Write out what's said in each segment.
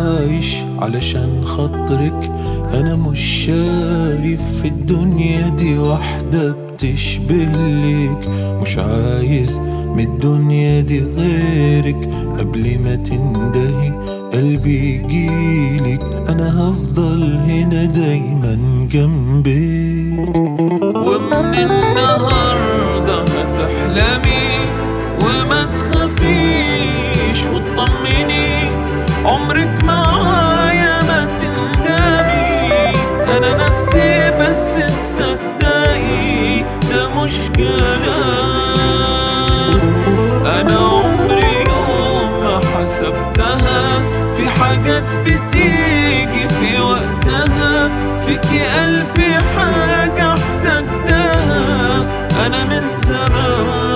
عايش علشان خاطرك انا مش شايف في الدنيا دي واحدة بتشبه لك مش عايز من الدنيا دي غيرك قبل ما تندهي قلبي يجيلك انا هفضل هنا دايما جنبك ومن النهاردة هتحلمي وما تخافيش وتطمني عمرك معايا ما تندمي انا نفسي بس تصدقي ده مش كلام انا عمري يوم ما حسبتها في حاجات بتيجي في وقتها فيكي ألف حاجة احتجتها أنا من زمان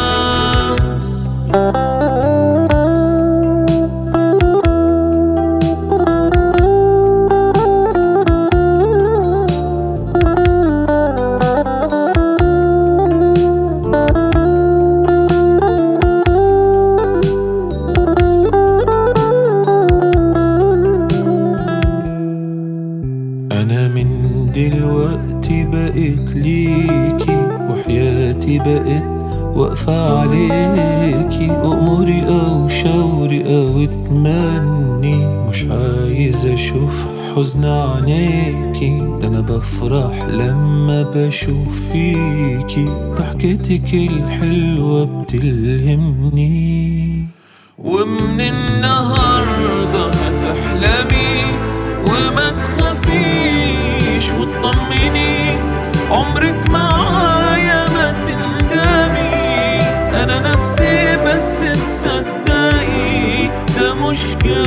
أنا من دلوقتي بقيت ليكي وحياتي بقت واقفة عليكي أموري أو شاوري أو اتمني مش عايز أشوف حزن عينيكي ده أنا بفرح لما بشوف فيكي ضحكتك الحلوة بتلهمني ومن النهاردة هتحلمي وما تخافيش وتطمني عمرك معايا ما تندمي انا نفسي بس تصدقي ده مش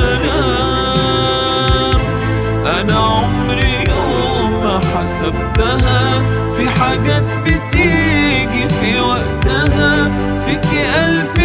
كلام انا عمري يوم ما حسبتها في حاجات بتيجي في وقتها فيكي الف